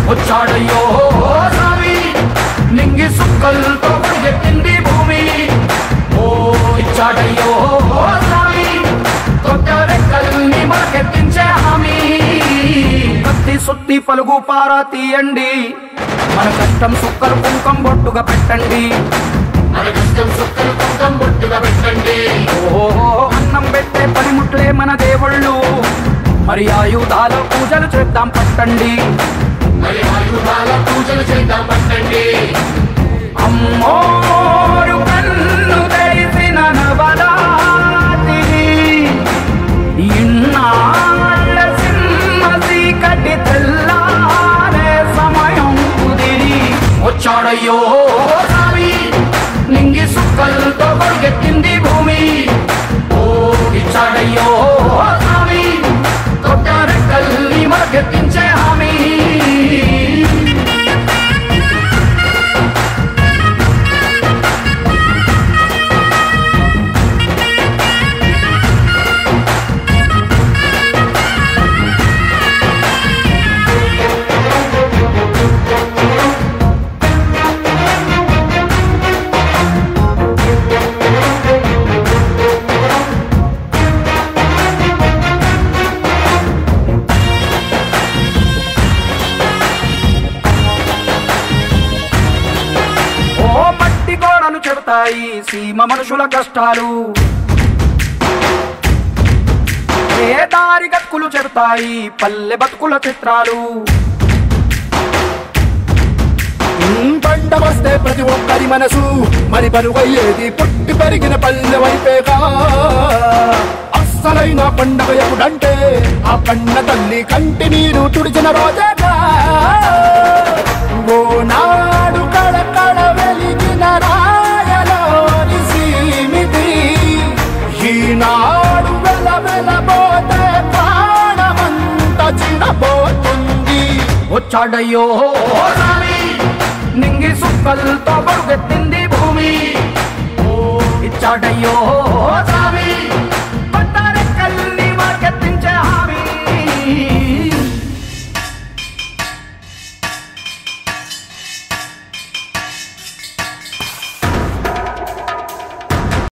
వచ్చాడయ్యో స్వామి నింగి సుక్కలతో పరిగెత్తింది భూమి ఓ ఇచ్చాడయ్యో స్వామి కొత్త రెక్కల్ని మనకెత్తించే హామీ కత్తి సుత్తి పలుగు పారా తీయండి మన కష్టం సుక్కలు కుంకం బొట్టుగా పెట్టండి మన కష్టం సుక్కలు కుంకం బొట్టుగా పెట్టండి ఓ అన్నం పెట్టే పనిముట్లే మన దేవుళ్ళు మరి ఆయుధాల పూజలు చేద్దాం పట్టండి మరి ఆయుధాల పూజలు చేద్దాం పట్టండి అమ్మోరు కన్ను తెరిసిన నవరాత్రి ఇన్నాళ్ళ సింహ చీకటి తెల్లారే సమయం కుదిరి వచ్చాడయ్యో స్వామి నింగి సుక్కలతో పరిగెత్తింది భూమి ఓ ఇచ్చాడయ్యో స్వామి కొత్త రెక్కల్ని మనకెత్తించే హామీ ఓ మట్టి గోడలు చెబుతాయి సీమ మనుషుల కష్టాలు ఏ దారి గతుకులు చెబుతాయి పల్లె బతుకుల చిత్రాలు పంట వస్తే ప్రతి ఒక్కరి మనసు మరి పరుగయ్యేది పుట్టి పెరిగిన పల్లె వైపేగా అస్సలైన పండగ ఎప్పుడంటే ఆ కన్న తల్లి కంటి నీరు తుడిచిన రోజేగా ఓ నాడు కడకడ వెలిగిన రాయలోని సీమిది ఈనాడు వెల వెలబోతే ప్రాణమంత చిన్నపోతుంది వచ్చాడయ్యో స్వామి నింగి సుక్కలతో పరుగెత్తింది భూమి ఓ ఇచ్చాడయ్యో